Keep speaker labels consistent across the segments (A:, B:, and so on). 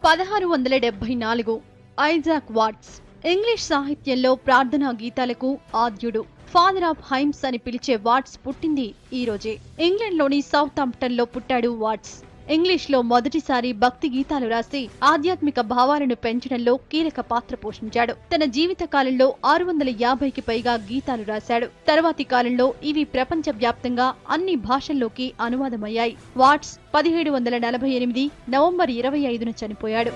A: పదహారు వందల డెబ్బై నాలుగు ఐజాక్ వాట్స్ ఇంగ్లీష్ సాహిత్యంలో ప్రార్థనా గీతాలకు ఆద్యుడు ఫాదర్ ఆఫ్ హైమ్స్ అని పిలిచే వాట్స్ పుట్టింది ఈ రోజే ఇంగ్లాండ్లోని సౌత్ లో పుట్టాడు వాట్స్ ఇంగ్లీష్లో మొదటిసారి భక్తి గీతాలు రాసి ఆధ్యాత్మిక భావాలను పెంచడంలో కీలక పాత్ర పోషించాడు తన జీవిత కాలంలో ఆరు వందల యాభైకి పైగా గీతాలు రాశాడు తర్వాతి కాలంలో ఇవి ప్రపంచ వ్యాప్తంగా అన్ని భాషల్లోకి అనువాదమయ్యాయి వాట్స్ పదిహేడు వందల నలభై ఎనిమిది నవంబర్ ఇరవై ఐదున చనిపోయాడు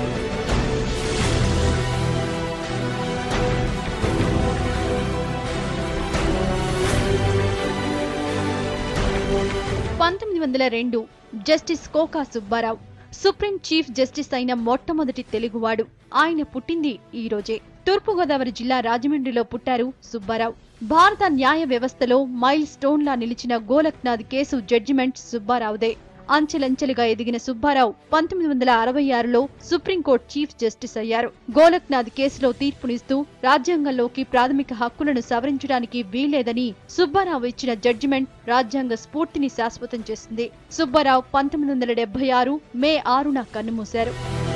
A: పంతొమ్మిది వందల రెండు justice Koka Subbarao supreme chief justice అయిన మొట్టమొదటి తెలుగువాడు ఆయన పుట్టింది ఈ రోజే తూర్పుగోదావరి జిల్లా రాజమండ్రిలో పుట్టారు సుబ్బారావు భారత న్యాయ వ్యవస్థలో మైల్ స్టోన్లా నిలిచిన గోలక్నాథ్ కేసు జడ్జిమెంట్ సుబ్బారావుదే అంచెలంచెలుగా ఎదిగిన సుబ్బారావు పంతొమ్మిది వందల అరవై ఆరులో సుప్రీంకోర్టు చీఫ్ జస్టిస్ అయ్యారు గోలక్నాథ్ కేసులో తీర్పునిస్తూ రాజ్యాంగంలోకి ప్రాథమిక హక్కులను సవరించడానికి వీల్లేదని సుబ్బారావు ఇచ్చిన జడ్జిమెంట్ రాజ్యాంగ స్ఫూర్తిని శాశ్వతం చేసింది సుబ్బారావు పంతొమ్మిది వందల డెబ్బై ఆరు మే ఆరున కన్నుమూశారు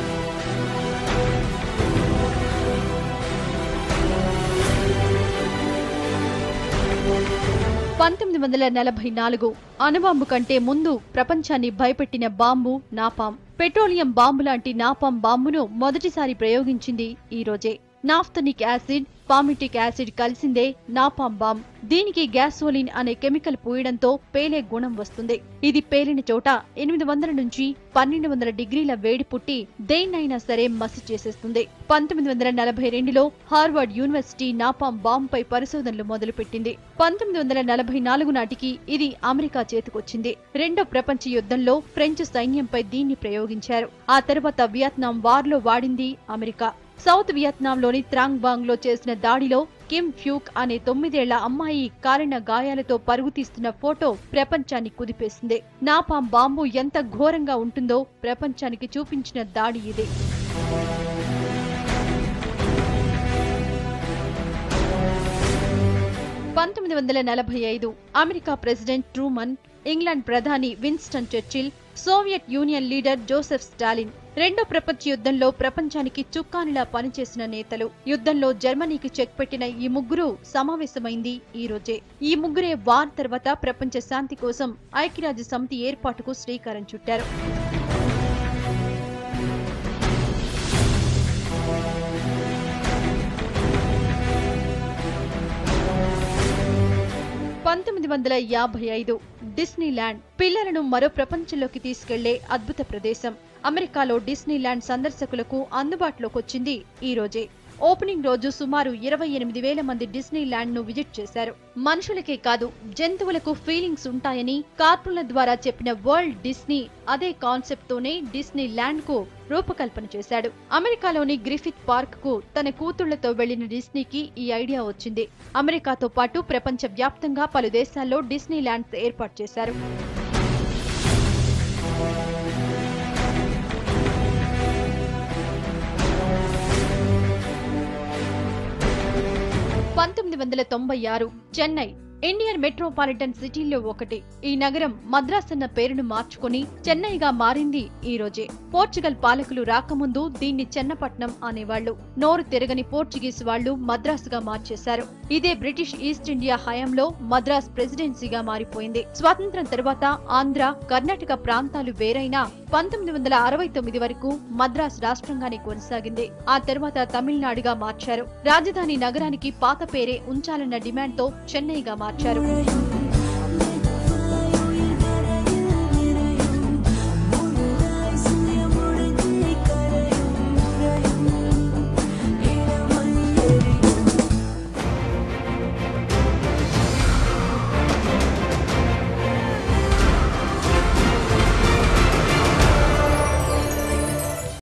A: పంతొమ్మిది వందల నలభై నాలుగు అణుబాంబు కంటే ముందు ప్రపంచాన్ని భయపెట్టిన బాంబు నాపాం పెట్రోలియం బాంబు లాంటి నాపాం బాంబును మొదటిసారి ప్రయోగించింది ఈ రోజే నాఫ్థనిక్ యాసిడ్ పామిటిక్ యాసిడ్ కలిసిందే నాపాం బాంబ్ దీనికి గ్యాసోలిన్ అనే కెమికల్ పూయడంతో పేలే గుణం వస్తుంది ఇది పేలిన చోట ఎనిమిది వందల నుంచి పన్నెండు వందల డిగ్రీల వేడి పుట్టి దేన్నైనా సరే మసి చేసేస్తుంది పంతొమ్మిది వందల నలభై రెండులో హార్వర్డ్ యూనివర్సిటీ నాపాం బాంబ్ పై పరిశోధనలు మొదలుపెట్టింది పంతొమ్మిది వందల నలభై నాలుగు నాటికి ఇది అమెరికా చేతికొచ్చింది రెండో ప్రపంచ యుద్ధంలో ఫ్రెంచ్ సైన్యంపై దీన్ని ప్రయోగించారు ఆ తర్వాత వియత్నాం వార్లో వాడింది అమెరికా సౌత్ వియత్నాంలోని త్రాంగ్ బాంగ్ లో చేసిన దాడిలో కిమ్ ఫ్యూక్ అనే తొమ్మిదేళ్ల అమ్మాయి కాలిన గాయాలతో పరుగు తీస్తున్న ఫోటో ప్రపంచాన్ని కుదిపేసింది నాపాం బాంబు ఎంత ఘోరంగా ఉంటుందో ప్రపంచానికి చూపించిన దాడి ఇది పంతొమ్మిది వందల నలభై ఐదు అమెరికా ప్రెసిడెంట్ ట్రూమన్ ఇంగ్లాండ్ ప్రధాని Winston Churchill Soviet union leader Joseph Stalin రెండో ప్రపంచ యుద్ధంలో ప్రపంచానికి చుక్కానిలా పనిచేసిన నేతలు యుద్ధంలో జర్మనీకి చెక్ పెట్టిన ఈ ముగ్గురు సమావేశమైంది ఈ రోజే ఈ ముగ్గురే వార్ తర్వాత ప్రపంచ శాంతి కోసం ఐక్యరాజ్య సమితి ఏర్పాటుకు శ్రీకారం చుట్టారు పంతొమ్మిది వందల యాభై ఐదు డిస్నీల్యాండ్ పిల్లలను మరో ప్రపంచంలోకి తీసుకెళ్లే అద్భుత ప్రదేశం అమెరికాలో డిస్నీల్యాండ్ సందర్శకులకు అందుబాటులోకి వచ్చింది ఈ రోజే ఓపెనింగ్ రోజు సుమారు ఇరవై ఎనిమిది వేల మంది డిస్నీ ల్యాండ్ ను విజిట్ చేశారు మనుషులకే కాదు జంతువులకు ఫీలింగ్స్ ఉంటాయని కార్టూన్ల ద్వారా చెప్పిన వరల్డ్ డిస్నీ అదే కాన్సెప్ట్ తోనే డిస్నీ ల్యాండ్ కు రూపకల్పన చేశాడు అమెరికాలోని గ్రిఫిత్ పార్క్ కు తన కూతుళ్లతో వెళ్లిన డిస్నీకి ఈ ఐడియా వచ్చింది అమెరికాతో పాటు ప్రపంచ వ్యాప్తంగా పలు దేశాల్లో డిస్నీ ల్యాండ్స్ ఏర్పాటు చేశారు పంతొమ్మిది వందల తొంభై ఆరు చెన్నై ఇండియన్ మెట్రోపాలిటన్ సిటీల్లో ఒకటి ఈ నగరం మద్రాస్ అన్న పేరును మార్చుకొని చెన్నైగా మారింది ఈ రోజే పోర్చుగల్ పాలకులు రాకముందు దీన్ని చెన్నపట్నం అనేవాళ్లు నోరు తిరగని పోర్చుగీస్ వాళ్లు మద్రాసుగా మార్చేశారు ఇదే బ్రిటిష్ ఈస్ట్ ఇండియా హయాంలో మద్రాస్ ప్రెసిడెన్సీగా మారిపోయింది స్వాతంత్రం తర్వాత ఆంధ్ర కర్ణాటక ప్రాంతాలు వేరైనా పంతొమ్మిది వందల అరవై తొమ్మిది వరకు మద్రాస్ రాష్ట్రంగానే కొనసాగింది ఆ తర్వాత తమిళనాడుగా మార్చారు రాజధాని నగరానికి పాత పేరే ఉంచాలన్న డిమాండ్తో చెన్నైగా మార్చారు